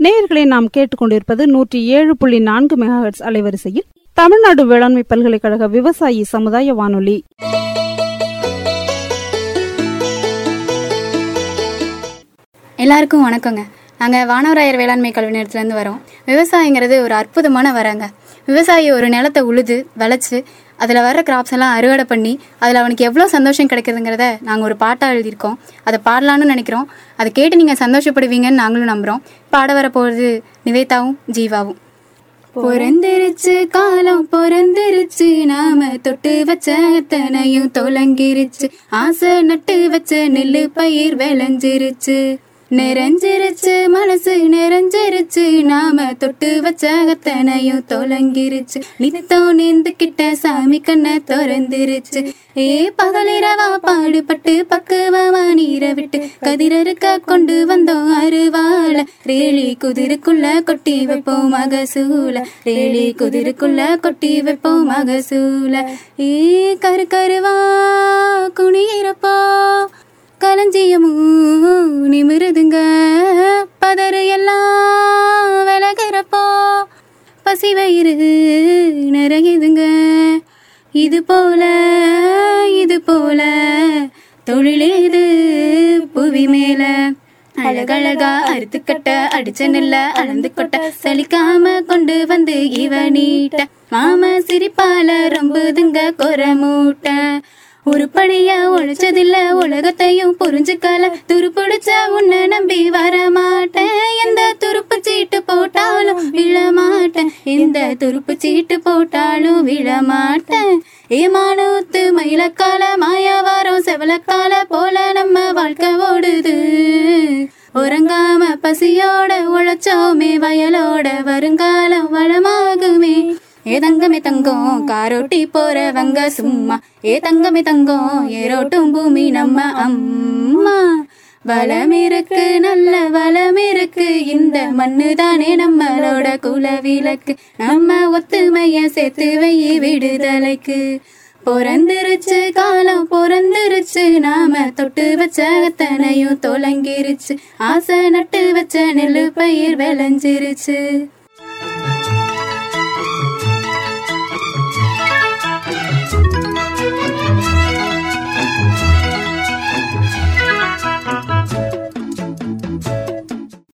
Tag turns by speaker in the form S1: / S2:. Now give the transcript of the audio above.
S1: நேயர்களை நாம் கேட்டுக்கொண்டிருப்பது நூற்றி ஏழு புள்ளி நான்கு மெகாஹெட்ஸ் அலைவரிசையில் தமிழ்நாடு வேளாண்மை பல்கலைக்கழக விவசாயி சமுதாய வானொலி
S2: எல்லாருக்கும் வணக்கங்க நாங்கள் வானவராயர் வேளாண்மை கல்வி நிலையத்துலேருந்து வரோம் விவசாயங்கிறது ஒரு அற்புதமான வரங்க விவசாயி ஒரு நிலத்தை உழுது விளைச்சு அதில் வர கிராப்ஸ் எல்லாம் அறுவடை பண்ணி அதில் அவனுக்கு எவ்வளோ சந்தோஷம் கிடைக்குதுங்கிறத நாங்கள் ஒரு பாட்டாக எழுதியிருக்கோம் அதை பாடலான்னு நினைக்கிறோம் அதை கேட்டு நீங்கள் சந்தோஷப்படுவீங்கன்னு நாங்களும் நம்புகிறோம் பாட வர போகிறது நிவேதாவும் ஜீவாவும் பொறந்திருச்சு காலம் பொறந்திருச்சு நாம தொட்டு வச்ச அத்தனையும் தொலங்கிருச்சு ஆசை நட்டு வச்ச நெல்லு பயிர் விளைஞ்சிருச்சு நிறைஞ்சிருச்சு மனசு நிறைஞ்சிருச்சு நாம தொட்டு வச்ச அத்தனையும் தொலங்கிருச்சு நித்தம் நீந்துக்கிட்ட சாமி கண்ண திறந்துருச்சு ஏ பகலிரவா பாடுபட்டு பக்குவமா நீரை விட்டு கதிரறுக்க கொண்டு வந்தோம் அருவாள ரேலி குதிருக்குள்ள கொட்டி வைப்போம் மகசூல ரேலி குதிருக்குள்ள கொட்டி வைப்போம் மகசூல ஏ கரு கருவா குனியிறப்போ களஞ்சியமும் நிமிருதுங்க பதறு எல்லாம் விலகிறப்போ பசி வயிறு நிறையுதுங்க இது போல இது போல தொழிலேது புவி மேல அழகழகா அறுத்து கட்ட அடிச்ச நெல்ல அளந்து கொட்ட சலிக்காம கொண்டு வந்து இவ நீட்ட மாம சிரிப்பால ரொம்புதுங்க கொர மூட்டை உருப்படியா உழைச்சதில்ல உலகத்தையும் புரிஞ்சுக்கல துருப்பிடிச்ச உன்னை நம்பி வர மாட்டேன் எந்த துருப்பு சீட்டு போட்டாலும் விழ மாட்டேன் எந்த துருப்பு சீட்டு போட்டாலும் விழ மாட்டேன் ஏமானூத்து மயிலக்கால மாயாவாரம் செவலக்கால போல நம்ம வாழ்க்கை ஓடுது உறங்காம பசியோட உழைச்சோமே வயலோட வருங்காலம் வளமாகுமே ஏ தங்கமே தங்கம் காரோட்டி போறவங்க சும்மா ஏ தங்கமே தங்கம் ஏரோட்டும் பூமி நம்ம அம்மா வளம் இருக்கு நல்ல வளம் இருக்கு இந்த மண்ணு தானே நம்மளோட குல விளக்கு நம்ம ஒத்துமைய சேர்த்து வை விடுதலைக்கு பொறந்துருச்சு காலம் பொறந்துருச்சு நாம தொட்டு வச்ச அத்தனையும் தொலங்கிருச்சு ஆசை நட்டு வச்ச நெல்லு பயிர் விளைஞ்சிருச்சு